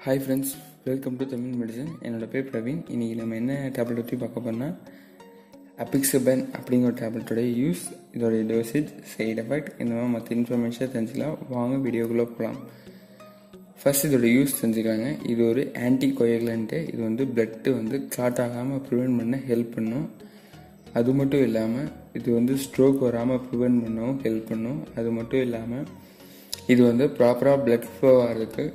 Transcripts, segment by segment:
hi friends welcome to Tamil medicine என்னோட பேர் பிரவீன் இன்றைக்கி நம்ம என்ன டேப்லெட் பற்றி பார்க்க போனால் அபிக்ஸபன் அப்படிங்கிற ஒரு டேப்லெட்டோடைய யூஸ் இதோடைய டோசேஜ் சைடு எஃபெக்ட் இந்த மாதிரி மற்ற இன்ஃபர்மேஷன் தெரிஞ்சுக்கலாம் வாங்க வீடியோக்குள்ளே போகலாம் ஃபர்ஸ்ட் இதோட யூஸ் தெரிஞ்சுக்கலாங்க இது ஒரு ஆன்டி கொயகுலன்ட்டு இது வந்து பிளட்டு வந்து கிளாட் ஆகாமல் ப்ரிவெண்ட் பண்ண ஹெல்ப் பண்ணும் அது மட்டும் இல்லாமல் இது வந்து ஸ்ட்ரோக் வராமல் ப்ரிவெண்ட் பண்ணவும் ஹெல்ப் பண்ணும் அது மட்டும் இல்லாமல் இது வந்து ப்ராப்பராக பிளட் ஃப்ளோ ஆகிறதுக்கு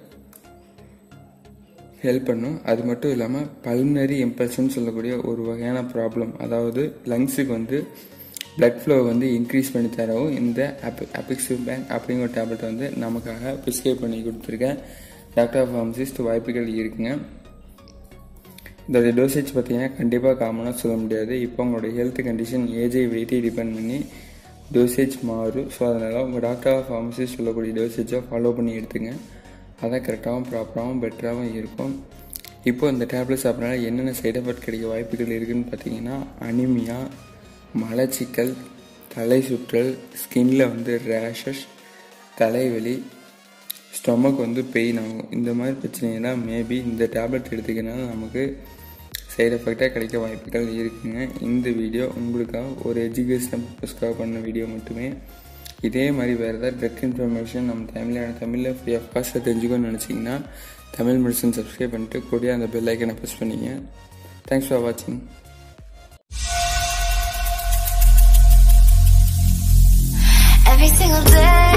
ஹெல்ப் பண்ணும் அது மட்டும் இல்லாமல் பல்மனரி இம்பல்ஷன் சொல்லக்கூடிய ஒரு வகையான ப்ராப்ளம் அதாவது லங்ஸுக்கு வந்து பிளட் ஃப்ளோ வந்து இன்க்ரீஸ் பண்ணி தரவும் இந்த அப் அபிக்ஸு பேங்க் அப்படிங்கிற ஒரு டேப்லெட் வந்து நமக்காக ப்ரிஸ்கிரைப் பண்ணி கொடுத்துருக்கேன் டாக்டர் ஃபார்மசிஸ்ட் வாய்ப்புகள் இருக்குங்க இதோடைய டோசேஜ் பார்த்தீங்கன்னா கண்டிப்பாக காமனாக சொல்ல முடியாது இப்போ உங்களோட ஹெல்த் கண்டிஷன் ஏஜை வெயிட்டை டிபெண்ட் பண்ணி டோசேஜ் மாறும் ஸோ அதனால் உங்கள் டாக்டர் ஃபார்மசிஸ்ட் சொல்லக்கூடிய டோசேஜை ஃபாலோ பண்ணி எடுத்துங்க அதான் கரெக்டாகவும் ப்ராப்பராகவும் பெட்டராகவும் இருக்கும் இப்போ இந்த டேப்லெட் சாப்பிட்றனால என்னென்ன சைடு எஃபெக்ட் கிடைக்க வாய்ப்புகள் இருக்குதுன்னு பார்த்தீங்கன்னா அனிமியா மலச்சிக்கல் தலை சுற்றல் ஸ்கின்ல வந்து ரேஷஸ் தலைவலி ஸ்டொமக் வந்து பெயின் ஆகும் இந்த மாதிரி பிரச்சனைலாம் மேபி இந்த டேப்லெட் எடுத்துக்கனால நமக்கு சைடு எஃபெக்டாக கிடைக்க வாய்ப்புகள் இருக்குங்க இந்த வீடியோ உங்களுக்காக ஒரு எஜுகேஷன் பர்பஸ்க்காக பண்ண வீடியோ மட்டுமே இதே மாதிரி வேறு ஏதாவது ட்ரக் இன்ஃபர்மேஷன் நம்ம தமிழில் தமிழில் ஃப்ரீ ஆஃப் காஸ்ட்டில் தெரிஞ்சுக்கணும்னு நினச்சிங்கன்னா தமிழ் மெடிசன் சப்ஸ்கிரைப் பண்ணிட்டு கூடிய அந்த பெல் ஐக்கனை ப்ரெஸ் பண்ணிங்க தேங்க்ஸ் ஃபார் வாட்சிங் Every single day